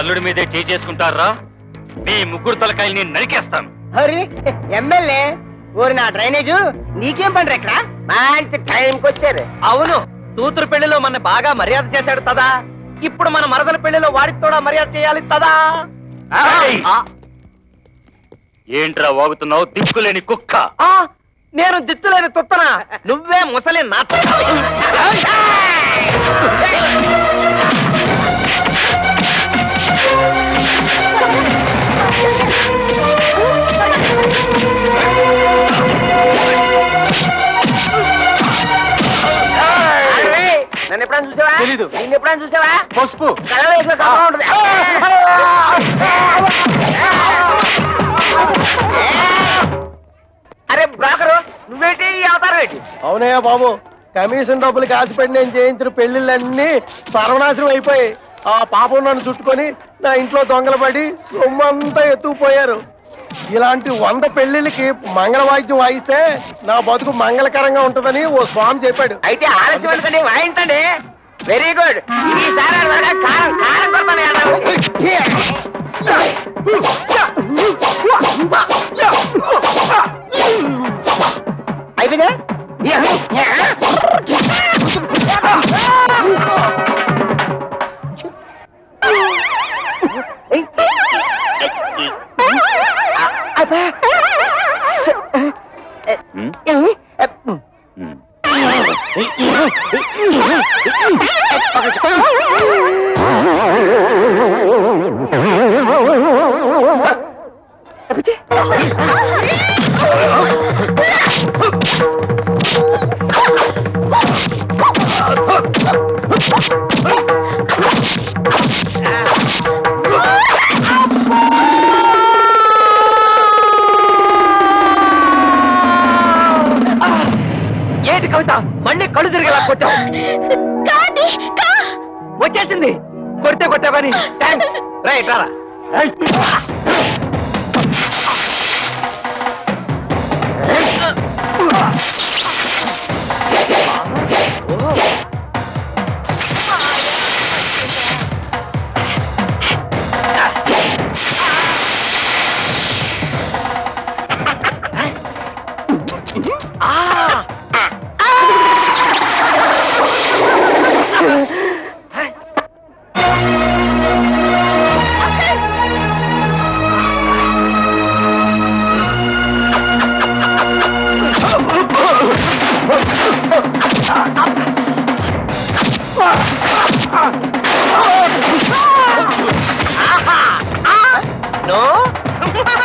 అల్లుడి మీదే చేసుకుంటారా మీ ముగ్గురు తలకాయల్ని నరికేస్తాను హరి ఎమ్మెల్యే ఊరి నా డ్రైనేజు నీకేం పండ్రు ఇక్కడ మంచి టైంకి వచ్చారు అవును కూతురు పెళ్లిలో మన బాగా మర్యాద చేశాడు తదా ఇప్పుడు మన మరదల పెళ్లిలో వాడికి కూడా మర్యాద చేయాలి తదా ఏయ్! ఆ, ఏంట్రా వాగుతున్నావు దిక్కులేని కుక్క ఆ, నేను దిత్తులేని తుత్తనా నువ్వే ముసలి నాట నన్ను ఎప్పుడైనా చూసావా తెలీదు. నిన్ను ఎప్పుడైనా చూసావా పసుపు కళ్ళలో వేసిన కమ్మగా ఉంటుంది అరే బ్రోకరు నువ్వేంటి ఈ అవతారం ఏంటి అవునయ్యా బాబు కమిషన్ డబ్బులకి ఆశపడి నేను చేయించిన పెళ్లిళ్ళన్నీ సర్వనాశనం అయిపోయి ఆ పాపం నన్ను చుట్టుకొని నా ఇంట్లో దొంగలు పడి సొమ్మంతా ఎత్తుకుపోయారు ఇలాంటి వంద పెళ్లిళ్ళకి మంగళ వాయిద్యం వాయిస్తే నా బతుకు మంగళకరంగా ఉంటుందని ఓ స్వామి చెప్పాడు అయితే ఆలస్యం ఎందుకండి వాయించండి వెరీ గుడ్ ఈసారి ఆడదాకా కారం కారం కొడతాను అన్నావు అయిపోయిందా ఏంటి కవిత మళ్ళీ కళ్ళు తిరిగేలా కొట్టావు వచ్చేసింది కొడితే కొట్టావు కానీ థ్యాంక్స్ రైట్ రారా నో